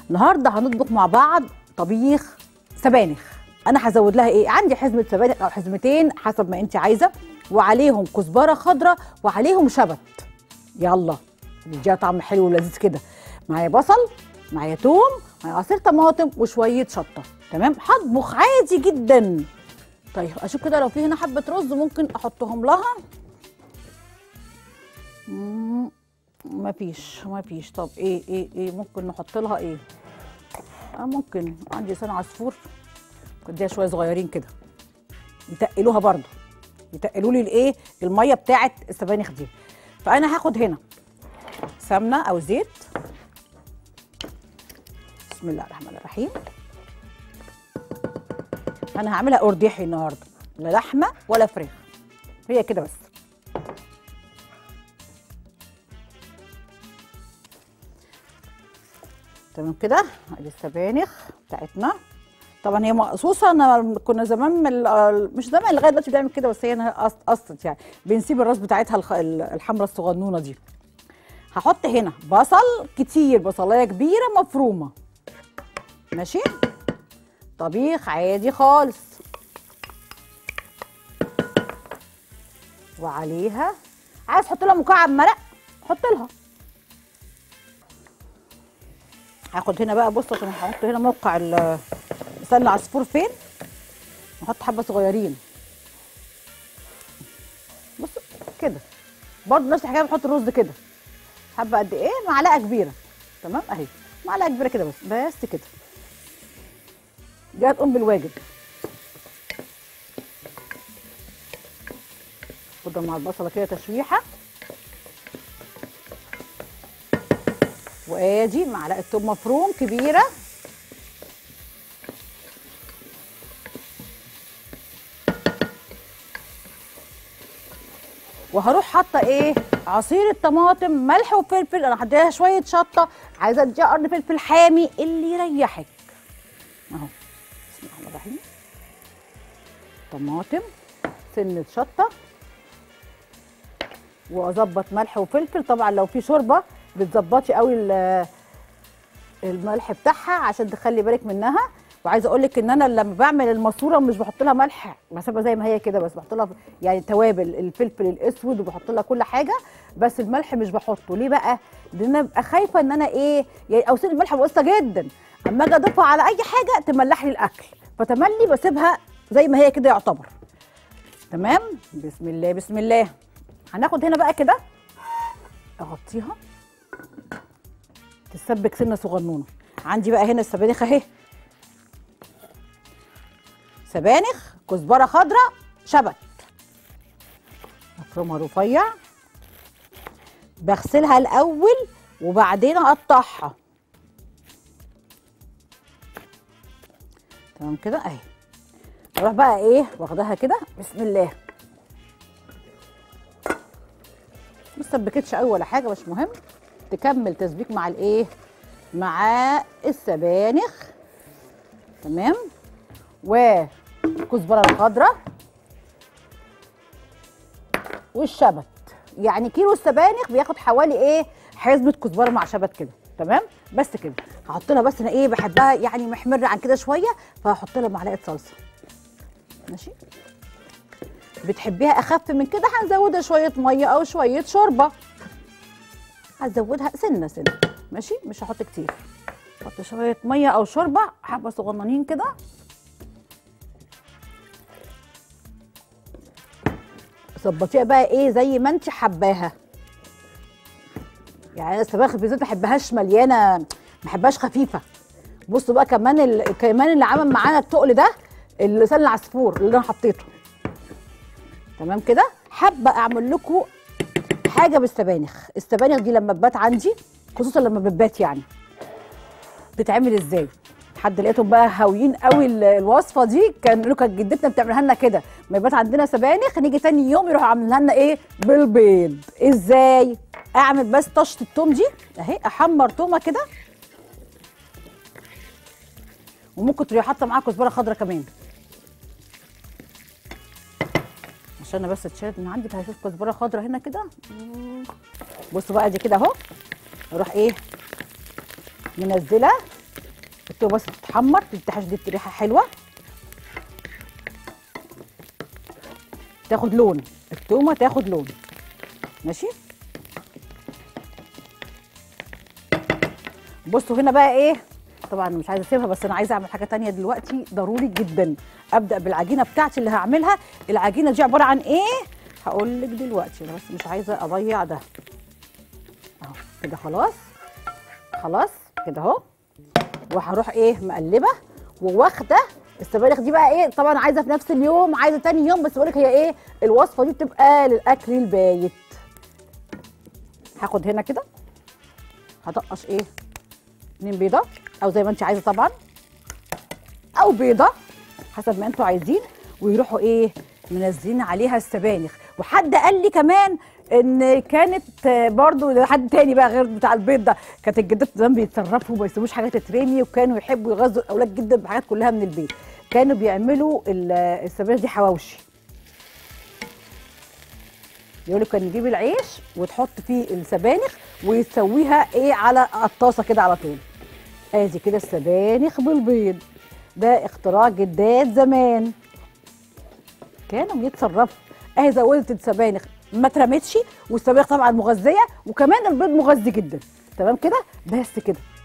النهارده هنطبخ مع بعض طبيخ سبانخ انا هزود لها ايه عندي حزمه سبانخ او حزمتين حسب ما انت عايزه وعليهم كزبره خضراء وعليهم شبت يلا نديها طعم حلو ولذيذ كده معايا بصل معايا توم معايا عصير طماطم وشويه شطه تمام هطبخ عادي جدا طيب اشوف كده لو في هنا حبه رز ممكن احطهم لها مم، مفيش مفيش طب ايه ايه ايه ممكن نحط لها ايه اه ممكن عندي لسان عصفور اديها شويه صغيرين كده يتقلوها برضو يتقلوا لي الايه الميه بتاعه السبانخ دي فانا هاخد هنا سمنه او زيت بسم الله الرحمن الرحيم انا هعملها ارداحي النهارده لا لحمه ولا فراخ هي كده بس تمام كده ادي السبانخ بتاعتنا طبعا هي مقصوصه انا كنا زمان من ال- مش زمان لغايه دلوقتي بنعمل كده بس هي انا قص- قصت يعني بنسيب الراس بتاعتها الخ- الحمراء الصغنونه دي هحط هنا بصل كتير بصلايه كبيره مفرومه ماشي طبيخ عادي خالص وعليها عايز تحط لها مكعب مرق حط لها هاخد هنا بقى بص عشان هحط هنا موقع ال- لسان العصفور فين نحط حبه صغيرين بص كده برضه نفس الحكايه بنحط الرز كده حبه قد ايه معلقه كبيره تمام اهي معلقه كبيره كده بس بس كده دي هتقوم بالواجب خدها مع البصله كده تشويحه وادي معلقه توم مفروم كبيره وهروح حاطه ايه عصير الطماطم ملح وفلفل انا هديها شويه شطه عايزه اديها قرن فلفل حامي اللي يريحك اهو بسم الله الرحمن الرحيم طماطم سنه شطه واظبط ملح وفلفل طبعا لو في شوربه بتظبطي قوي ال- الملح بتاعها عشان تخلي بالك منها وعايزه اقول لك ان انا لما بعمل الماسوره مش بحط لها ملح بسيبها زي ما هي كده بس بحط لها يعني توابل الفلفل الاسود وبحط لها كل حاجه بس الملح مش بحطه ليه بقى لان انا ببقى خايفه ان انا ايه يعني اوصل الملح بقصه جدا اما اجي اضيفها على اي حاجه تملح لي الاكل فتملي بسيبها زي ما هي كده يعتبر تمام بسم الله بسم الله هناخد هنا بقى كده اغطيها تسبك سنه صغنونه عندي بقى هنا السبانخ اهي سبانخ كزبره خضراء شبت افرمها رفيع بغسلها الاول وبعدين اقطعها تمام كده اهي اروح بقى ايه واخداها كده بسم الله ما سبكتش قوي ولا حاجه مش مهم تكمل تسبيك مع الايه مع السبانخ تمام والكزبره الخضراء والشبت يعني كيلو السبانخ بياخد حوالي ايه حزمه كزبره مع شبت كده تمام بس كده هحط لها بس انا ايه بحبها يعني محمره عن كده شويه فهحط لها معلقه صلصه ماشي بتحبيها اخف من كده هنزودها شويه ميه او شويه شوربه هزودها سنه سنه ماشي مش هحط كتير احط شويه ميه او شوربه حبه صغننين كده ظبطيها بقى ايه زي ما انت حباها يعني انا السبانخ بالذات ما بحبهاش مليانه ما بحبهاش خفيفه بصوا بقى كمان ال... كمان اللي عمل معانا التقل ده اللسان العصفور اللي انا حطيته تمام كده حابه اعمل لكم حاجه بالسبانخ السبانخ دي لما تبات عندي خصوصا لما بتبات يعني بتتعمل ازاي حد لقيتهم بقى هاويين قوي ال- الوصفه دي كان يقولوا كانت جدتنا بتعملها لنا كده ما يبات عندنا سبانخ نيجي تاني يوم يروحوا عاملينها لنا ايه بالبيض ازاي اعمل بس طشه التوم دي اهي احمر تومه كده وممكن تروحي حاطه معاها كزبره خضراء كمان عشان انا بس اتشالت من عندي فهشوف كزبره خضراء هنا كده مم. بصوا بقى دي كده اهو اروح ايه منزله التومه بس تتحمر تفتح دي ريحه حلوه تاخد لون التومه تاخد لون ماشي بصوا هنا بقى ايه طبعا أنا مش عايزه اسيبها بس انا عايزه اعمل حاجه تانية دلوقتي ضروري جدا ابدا بالعجينه بتاعتي اللي هعملها العجينه دي عباره عن ايه هقول لك دلوقتي انا بس مش عايزه اضيع ده اهو كده خلاص خلاص كده اهو وهروح ايه مقلبه وواخده السبانخ دي بقى ايه طبعا عايزه في نفس اليوم عايزه تاني يوم بس بقولك هي ايه الوصفه دي بتبقى للاكل البايت هاخد هنا كده هطقش ايه اتنين بيضه او زي ما انت عايزه طبعا او بيضه حسب ما انتوا عايزين ويروحوا ايه منزلين عليها السبانخ وحد قال لي كمان ان كانت آه، برضو حد تاني بقى غير بتاع البيض ده كانت الجدات زمان بيتصرفوا وما يسيبوش حاجه تترمي وكانوا يحبوا يغذوا الاولاد جدا بحاجات كلها من البيت كانوا بيعملوا ال- السبانخ دي حواوشي يقول لك كان نجيب العيش وتحط فيه السبانخ ويسويها ايه على الطاسه كده على طول ادي كده السبانخ بالبيض ده اختراع جدات زمان كانوا بيتصرفوا اهي زودت السبانخ ما اترمتش والسبانخ طبعا مغذيه وكمان البيض مغذي جدا تمام كده بس كده